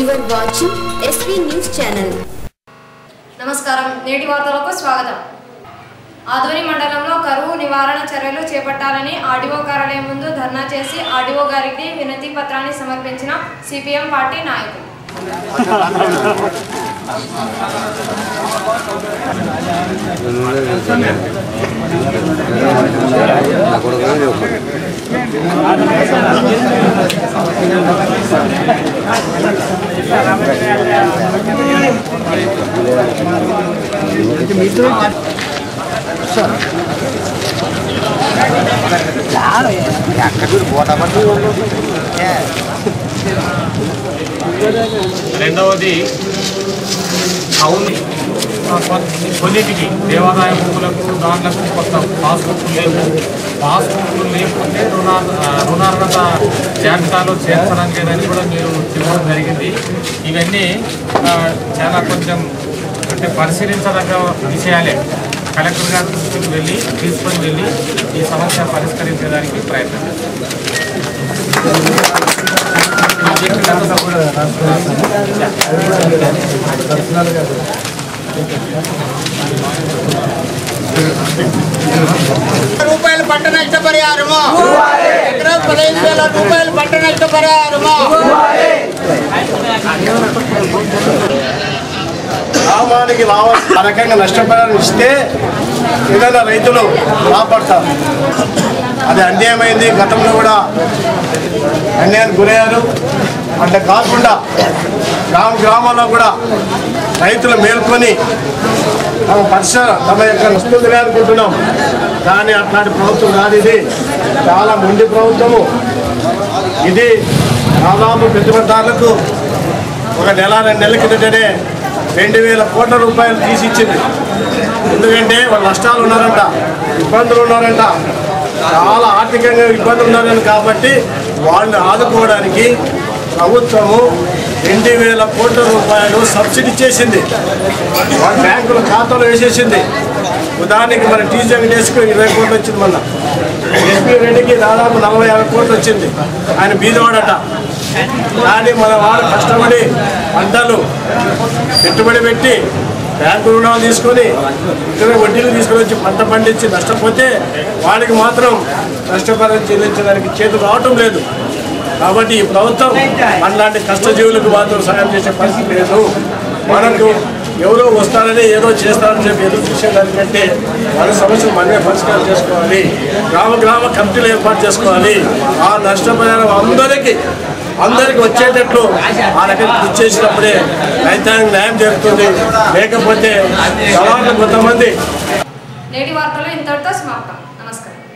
You are watching SV News Channel. నమస్కారం నేటి వార్తలకు స్వాగతం ఆదోని మండలంలో కరువు నివారణ చర్యలు చేపట్టాలని ఆర్డీఓ కార్యాలయం ముందు ధర్నా చేసి ఆర్డీఓ గారికి వినతి పత్రాన్ని సమర్పించిన సిపిఎం పార్టీ నాయకులు రెండవది అవును కొన్నిటికి దేవాదాయ భూములకు దాంట్లకు కొత్త పాస్బుక్ లేవు పాస్బుక్లు లేకపోతే రుణ రుణార్హత జాబితాలో చేర్చడం లేదని కూడా మీరు చెప్పడం జరిగింది ఇవన్నీ ఆ, చాలా కొంచెం అంటే పరిశీలించదగ్గ విషయాలే కలెక్టర్ గారి దృష్టికి వెళ్ళి తీసుకొని వెళ్ళి ఈ సమస్య పరిష్కరించడానికి ప్రయత్నం చేస్తాం. రూపాయలు పంట నష్ట పరిహారము ఎకరా పదహైదు వేల రూపాయలు పంట నష్ట పరిహారము గ్రామానికి రావాల్సిన ఆ రకంగా నష్టపరిహారం ఇస్తే ఏదైనా రైతులు లాభపడతారు అది అన్యాయమైంది గతంలో కూడా అన్యాయానికి గురయ్యారు అంటే కాకుండా గ్రామ గ్రామాల్లో కూడా రైతులు మేల్కొని తమ పరిసర తమ యొక్క నష్టం అనుకుంటున్నాం కానీ అట్లాంటి ప్రభుత్వం కాదు ఇది చాలా మొండి ప్రభుత్వము ఇది దాదాపు పెట్టుబడిదారులకు ఒక నెల రెండు నెలల కిందటనే రెండు వేల కోట్ల రూపాయలు తీసి ఇచ్చింది ఎందుకంటే వాళ్ళు నష్టాలు ఉన్నారంట ఇబ్బందులు ఉన్నారంట చాలా ఆర్థికంగా ఇబ్బందులు ఉన్నారని కాబట్టి వాళ్ళని ఆదుకోవడానికి ప్రభుత్వము రెండు వేల కోట్ల రూపాయలు సబ్సిడీ చేసింది వాళ్ళ బ్యాంకుల ఖాతాలో వేసేసింది ఉదాహరణకి మన టీ వెంకటేష్కి ఇరవై కోట్లు వచ్చింది మొన్న ఎస్పీ రెడ్డికి దాదాపు నలభై యాభై కోట్లు వచ్చింది ఆయన బీదవాడట కానీ మన వాడు కష్టపడి పంటలు పెట్టుబడి పెట్టి బ్యాంకు రుణాలు తీసుకొని ఇతర వడ్డీలు తీసుకొని వచ్చి పంట పండించి నష్టపోతే వాడికి మాత్రం నష్టపరిహారం చెల్లించడానికి చేతులు రావటం లేదు కాబట్టి ఈ ప్రభుత్వం మనలాంటి కష్టజీవులకు మాత్రం సహాయం చేసే పరిస్థితి లేదు మనకు ఎవరో వస్తారని ఏదో చేస్తారని చెప్పి ఎదురు చూసేదానికంటే మన సమస్యలు మనమే పరిష్కారం చేసుకోవాలి గ్రామ గ్రామ కమిటీలు ఏర్పాటు చేసుకోవాలి ఆ నష్టపరిహారం అందరికీ అందరికి వచ్చేటట్లు ఆ రకంగా కృషి చేసినప్పుడే రైతాంగం న్యాయం జరుగుతుంది లేకపోతే సవాళ్ళు కొంతమంది నేటి వార్తలు ఇంతటితో సమాప్తం నమస్కారం